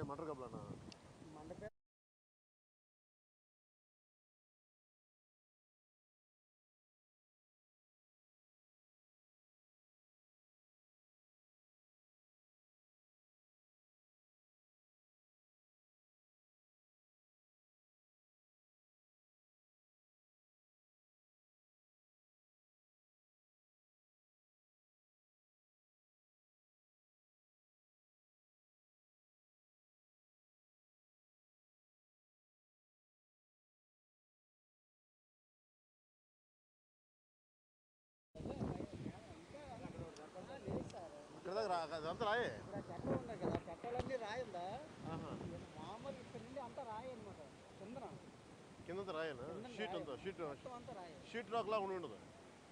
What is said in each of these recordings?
మటర్ కప్పులన్నా మండపే ఇక్కడ దాకా రా అదంతా రాయే ఇప్పుడు ఆ చెట్ల ఉన్నాయి కదా చెట్టాలన్నీ రాయిందా మామూలు ఇక్కడ నుండి అంతా రాయి అనమాట కిందన కిందంతా రాయేనా కిందన షీట్ రాయి. అంతా షీట్ మొత్తం అంతా రాయి షీట్ రాక్ లాగా ఉండి ఉండదు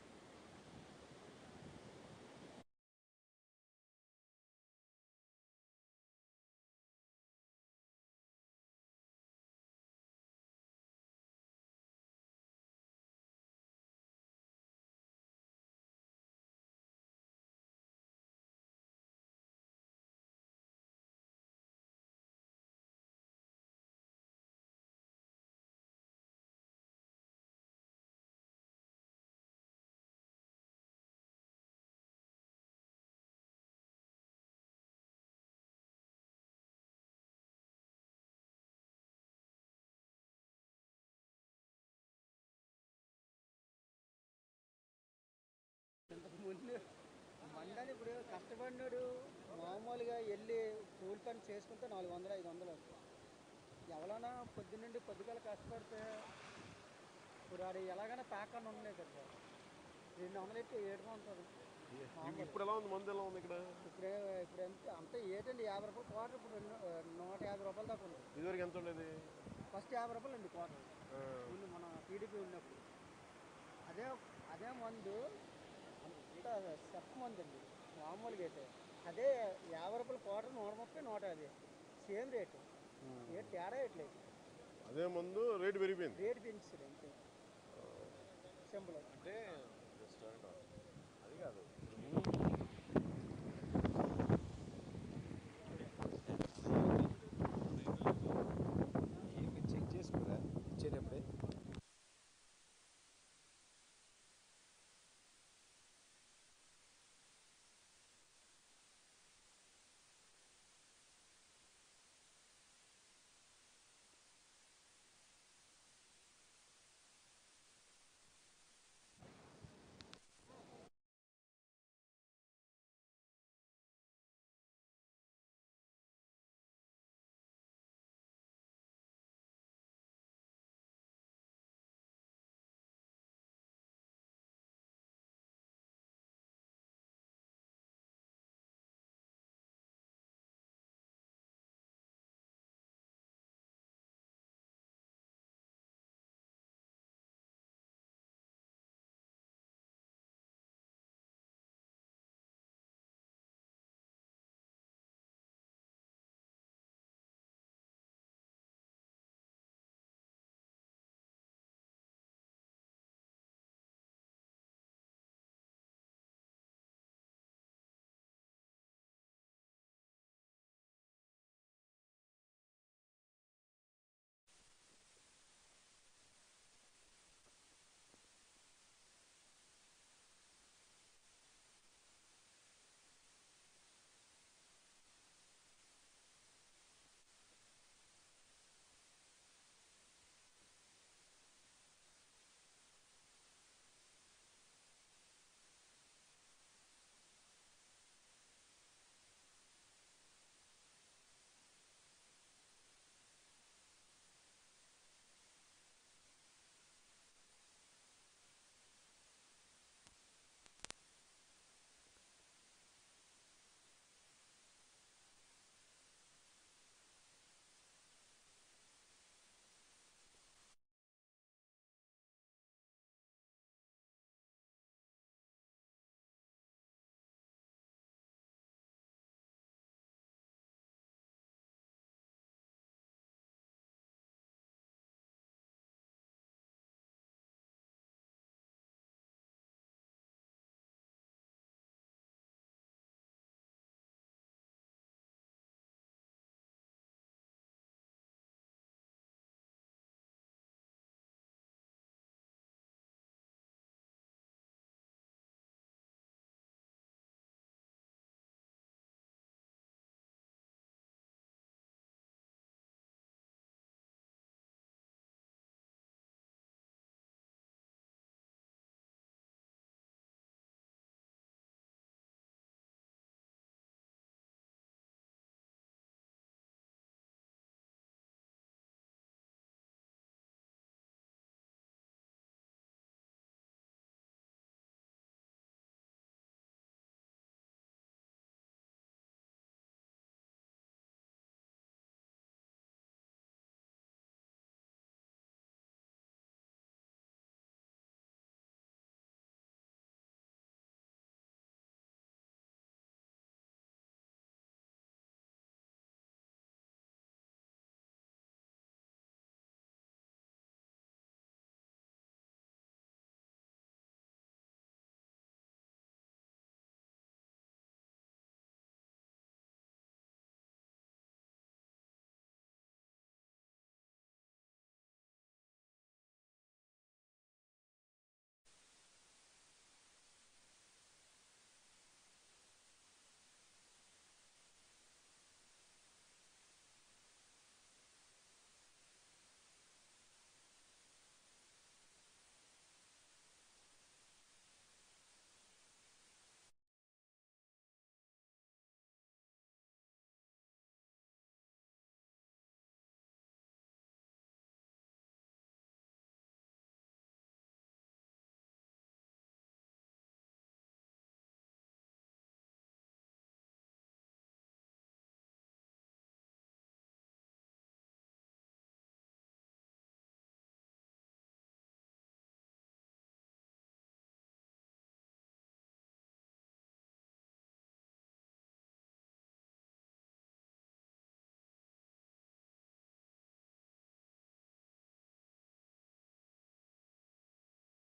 ఇంతకు ముందు మండలి ఇప్పుడు కష్టపడినాడు మామూలుగా వెళ్ళి కూలి పని చేసుకుంటే నాలుగు వందలు ఐదు వందలు అవుతుంది ఎవరైనా పొద్దున్నండి పొద్దుగాల కష్టపడితే ఇప్పుడు ఆడు ఎలాగైనా ప్యాక్ ఉండలేదు కదా రెండు వందలు ఎట్టి ఏడు ఉంటుంది ఇప్పుడు ఎలా ఉంది మందు ఎలా ఉంది ఇక్కడ ఇప్పుడు ఇప్పుడు ఎంత అంత ఏటండి యాభై రూపాయలు క్వార్టర్ ఇప్పుడు రెండు ఆ, నూట యాభై రూపాయలు దాకా ఉంది ఇదివరకు ఎంత ఉండేది ఫస్ట్ యాభై రూపాయలు అండి క్వార్టర్ ఆ, ముందు మన టీడీపీ ఉన్నప్పుడు అదే అదే మందు అంత సెప్ప మందు అండి మామూలుగా అయితే అదే యాభై రూపాయల క్వార్టర్ నూట ముప్పై నూట యాభై సేమ్ రేటు ఏ తేడా ఎట్లేదు అదే మందు రేటు పెరిగిపోయింది రేటు పెంచారు అంతే సింపుల్ అంటే రెస్టారెంట్ అది కాదు